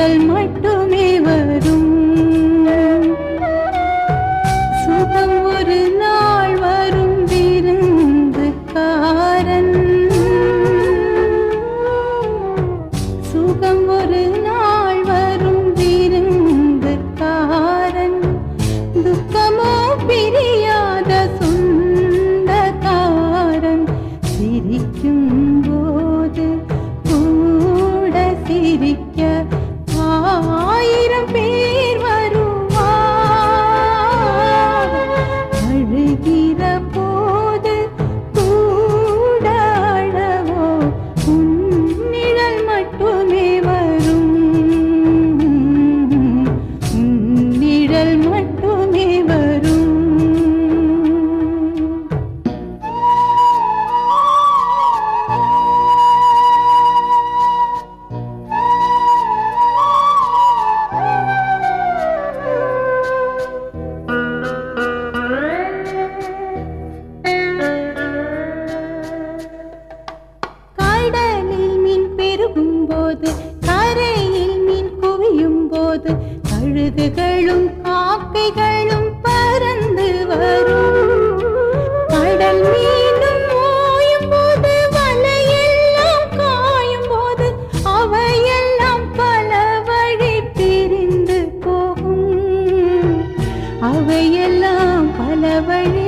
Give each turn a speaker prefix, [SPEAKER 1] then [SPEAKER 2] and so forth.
[SPEAKER 1] நிழல் மட்டுமே வரும் சுகம் ஒரு நாள் வரும் விருந்துக்காரன் சுகம் ஒரு நாள் வரும் விருந்துக்காரன் துக்கமோ பிரியாத சொந்தக்காரன் சிரிக்கும் போது கூட சிரிக்க ஆயிரம் பேர் வருவார் அழுகிற போது கூட அழவோ உன் நிழல் மட்டுமே வரும் உன் நிழல் மட்டுமே வரும் கடலில் மீன் பெருகும் போது கரையில் மீன் குவியும் போது கழுகுகளும் காக்கைகளும் பறந்து வரும் கடல் மீனும் ஓயும் போது வலையெல்லாம் காயும் போது அவையெல்லாம் பல வழி பிரிந்து போகும் அவையெல்லாம் பல வழி